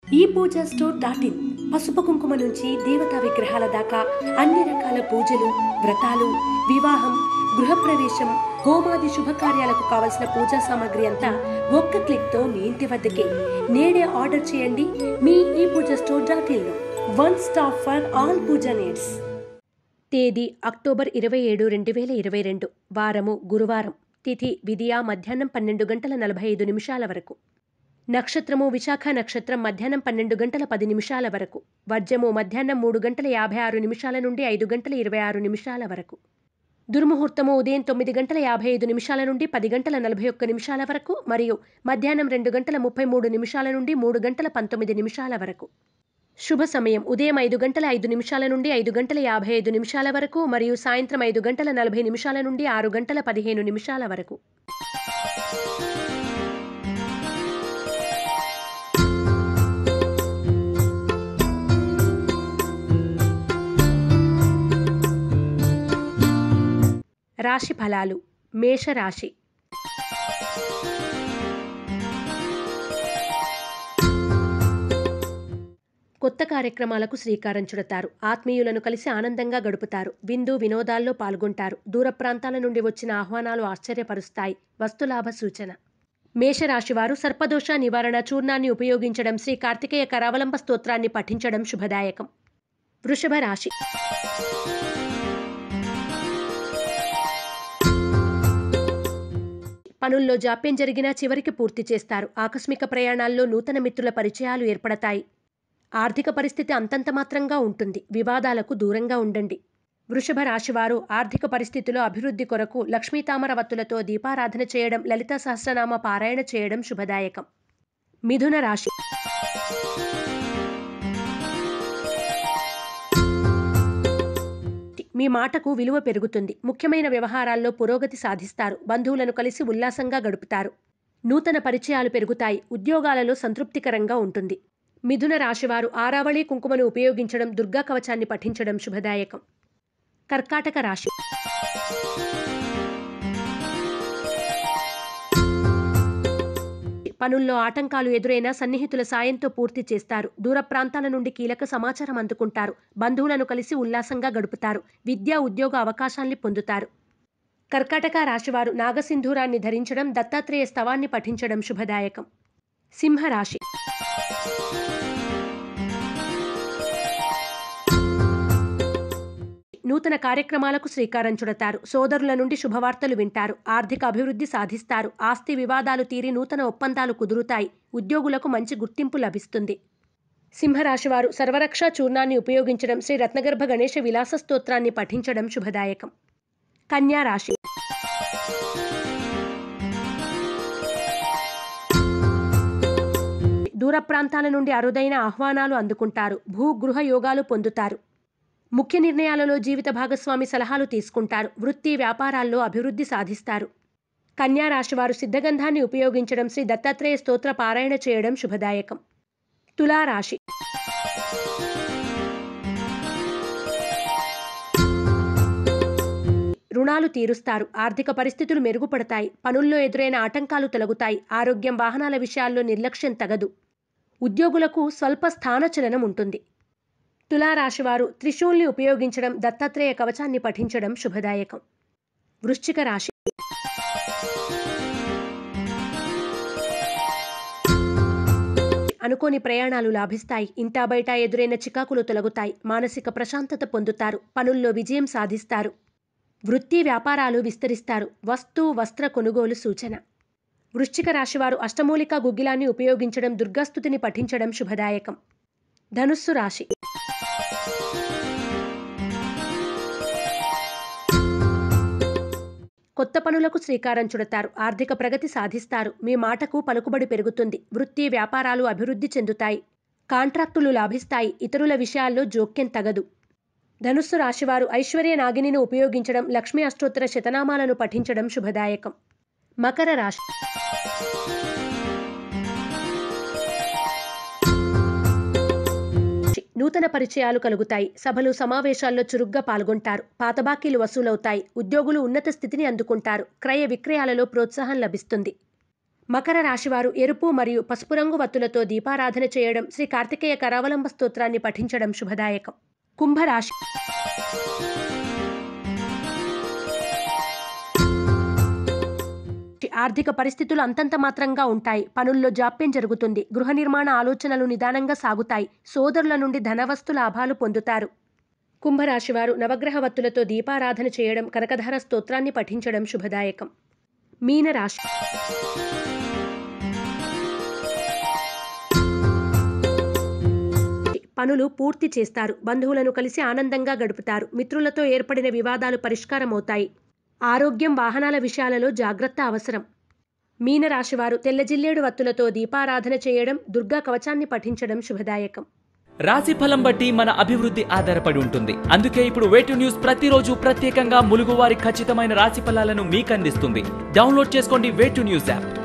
ఈ Pooja store dot in పసుపు కుంకుమ నుంచి దేవతా విగ్రహాల దాకా అన్ని రకాల పూజలు వ్రతాలు వివాహం గృహప్రవేశం హోమాది శుభకార్యాలకు కావలసిన పూజా సామాగ్రి అంతా ఒక్క క్లిక్ తో మీ ఇంటి వద్దకే నేడే ఆర్డర్ చేయండి మీ ఈ పూజ స్టోర్ డాట్ ఇన్ లో one stop for all Pooja needs తేదీ అక్టోబర్ ఇరవై ఏడు రెండు వేల ఇరవై రెండు వారము గురువారం తిథి విధియా మధ్యాహ్నం పన్నెండు గంటల నలభై ఐదు నిమిషాల వరకు నక్షత్రము విశాఖ నక్షత్రం మధ్యాహ్నం పన్నెండు గంటల పది నిమిషాల వరకు వర్జము మధ్యాహ్నం మూడు గంటల యాభై ఆరు నిమిషాల నుండి ఐదు గంటల ఇరవై ఆరు నిమిషాల వరకు దుర్ముహూర్తము ఉదయం తొమ్మిది గంటల యాభై ఐదు నిమిషాల నుండి పది గంటల నలభై ఒక్క నిమిషాల వరకు మరియు మధ్యాహ్నం రెండు గంటల ముప్పై మూడు నిమిషాల నుండి మూడు గంటల పంతొమ్మిది నిమిషాల వరకు శుభ సమయం ఉదయం ఐదు గంటల ఐదు నిమిషాల నుండి ఐదు గంటల యాభై ఐదు నిమిషాల వరకు మరియు సాయంత్రం ఐదు గంటల నలభై నిమిషాల నుండి ఆరు గంటల పదిహేను నిమిషాల వరకు రాశి ఫలాలు మేషరాశి కొత్త కార్యక్రమాలకు శ్రీకారం చుడతారు ఆత్మీయులను కలిసి ఆనందంగా గడుపుతారు విందు వినోదాల్లో పాల్గొంటారు దూర ప్రాంతాల నుండి వచ్చిన ఆహ్వానాలు ఆశ్చర్యపరుస్తాయి వస్తులాభ సూచన మేషరాశివారు సర్పదోష నివారణ చూర్ణాన్ని ఉపయోగించడం శ్రీ కార్తికేయ కరావలంబ స్తోత్రాన్ని పఠించడం శుభదాయకం వృషభ రాశి పనుల్లో జాప్యం జరిగినా చివరికి పూర్తి చేస్తారు ఆకస్మిక ప్రయాణాల్లో నూతన మిత్రుల పరిచయాలు ఏర్పడతాయి ఆర్థిక పరిస్థితి అంతంత మాత్రంగా ఉంటుంది వివాదాలకు దూరంగా ఉండండి వృషభ రాశివారు ఆర్థిక పరిస్థితిలో అభివృద్ధి కొరకు లక్ష్మీ తామరవత్తులతో దీపారాధన చేయడం లలిత సహస్రనామ పారాయణ చేయడం శుభదాయకం మిథున రాశి మీ మాటకు విలువ పెరుగుతుంది ముఖ్యమైన వ్యవహారాల్లో పురోగతి సాధిస్తారు బంధువులను కలిసి ఉల్లాసంగా గడుపుతారు నూతన పరిచయాలు పెరుగుతాయి ఉద్యోగాలలో సంతృప్తికరంగా ఉంటుంది మిథున రాశివారు ఆరావళి కుంకుమను ఉపయోగించడం దుర్గా కవచాన్ని పఠించడం శుభదాయకం కర్కాటక రాశి పనుల్లో ఆటంకాలు ఎదురైనా సన్నిహితుల సాయంతో పూర్తి చేస్తారు దూర ప్రాంతాల నుండి కీలక సమాచారం అందుకుంటారు బంధువులను కలిసి ఉల్లాసంగా గడుపుతారు విద్యా ఉద్యోగ అవకాశాల్ని పొందుతారు కర్కాటక రాశివారు నాగసింధూరాన్ని ధరించడం దత్తాత్రేయ స్తవాన్ని పఠించడం శుభదాయకం సింహరాశి నూతన కార్యక్రమాలకు శ్రీకారం చుడతారు సోదరుల నుండి శుభవార్తలు వింటారు ఆర్థిక అభివృద్ధి సాధిస్తారు ఆస్తి వివాదాలు తీరి నూతన ఒప్పందాలు కుదురుతాయి ఉద్యోగులకు మంచి గుర్తింపు లభిస్తుంది సింహరాశివారు సర్వరక్ష చూర్ణాన్ని ఉపయోగించడం శ్రీ రత్నగర్భ గణేష విలాస స్తోత్రాన్ని పఠించడం శుభదాయకం కన్యా రాశి దూర ప్రాంతాల నుండి అరుదైన ఆహ్వానాలు అందుకుంటారు భూ గృహ యోగాలు పొందుతారు ముఖ్య నిర్ణయాలలో జీవిత భాగస్వామి సలహాలు తీసుకుంటారు వృత్తి వ్యాపారాల్లో అభివృద్ధి సాధిస్తారు కన్యా రాశివారు సిద్ధగంధాన్ని ఉపయోగించడం శ్రీ దత్తాత్రేయ స్తోత్ర పారాయణ చేయడం శుభదాయకం తులారాశి రుణాలు తీరుస్తారు ఆర్థిక పరిస్థితులు మెరుగుపడతాయి పనుల్లో ఎదురైన ఆటంకాలు తొలగుతాయి ఆరోగ్యం వాహనాల విషయాల్లో నిర్లక్ష్యం తగదు ఉద్యోగులకు స్వల్ప స్థానచలనం ఉంటుంది తులారాశివారు త్రిశూల్ని ఉపయోగించడం దత్తాత్రేయ కవచాన్ని పఠించడం శుభదాయకం వృశ్చిక రాశి అనుకోని ప్రయాణాలు లాభిస్తాయి ఇంటా బయట ఎదురైన చికాకులు తొలగుతాయి మానసిక ప్రశాంతత పొందుతారు పనుల్లో విజయం సాధిస్తారు వృత్తి వ్యాపారాలు విస్తరిస్తారు వస్తు వస్త్ర కొనుగోలు సూచన వృశ్చిక రాశివారు అష్టమూలిక గుగ్గిలాన్ని ఉపయోగించడం దుర్గాస్తుతిని పఠించడం శుభదాయకం ధనుస్సు రాశి కొత్త పనులకు శ్రీకారం చుడతారు ఆర్థిక ప్రగతి సాధిస్తారు మీ మాటకు పలుకుబడి పెరుగుతుంది వృత్తి వ్యాపారాలు అభివృద్ధి చెందుతాయి కాంట్రాక్టులు లాభిస్తాయి ఇతరుల విషయాల్లో జోక్యం తగదు ధనుస్సు రాశివారు ఐశ్వర్య నాగినిని ఉపయోగించడం లక్ష్మీ అష్టోత్తర శతనామాలను పఠించడం శుభదాయకం మకర రాశి నూతన పరిచయాలు కలుగుతాయి సభలు సమావేశాల్లో చురుగ్గా పాల్గొంటారు పాత బాకీలు వసూలవుతాయి ఉద్యోగులు ఉన్నత స్థితిని అందుకుంటారు క్రయ విక్రయాలలో ప్రోత్సాహం లభిస్తుంది మకర రాశివారు ఎరుపు మరియు పసుపు రంగు వత్తులతో దీపారాధన చేయడం శ్రీ కార్తికేయ కరావలంబ స్తోత్రాన్ని పఠించడం శుభదాయకం కుంభరాశి ఆర్థిక పరిస్థితులు అంతంత మాత్రంగా ఉంటాయి పనుల్లో జాప్యం జరుగుతుంది గృహ నిర్మాణ ఆలోచనలు నిదానంగా సాగుతాయి సోదరుల నుండి ధనవస్తు లాభాలు పొందుతారు కుంభరాశివారు నవగ్రహ వత్తులతో దీపారాధన చేయడం కనకధార స్తోత్రాన్ని పఠించడం శుభదాయకం మీనరాశి పనులు పూర్తి చేస్తారు బంధువులను కలిసి ఆనందంగా గడుపుతారు మిత్రులతో ఏర్పడిన వివాదాలు పరిష్కారమవుతాయి ఆరోగ్యం వాహనాల విషయాలలో జాగ్రత్త అవసరం మీనరాశివారు తెల్లజిల్లేడు వత్తులతో దీపారాధన చేయడం దుర్గా కవచాన్ని పఠించడం శుభదాయకం రాశి ఫలం బట్టి మన అభివృద్ధి ఆధారపడి ఉంటుంది అందుకే ఇప్పుడు వేటు న్యూస్ ప్రతిరోజు ప్రత్యేకంగా ములుగువారి ఖచ్చితమైన రాశి ఫలాలను మీకు అందిస్తుంది డౌన్లోడ్ చేసుకోండి వేటు న్యూస్ యాప్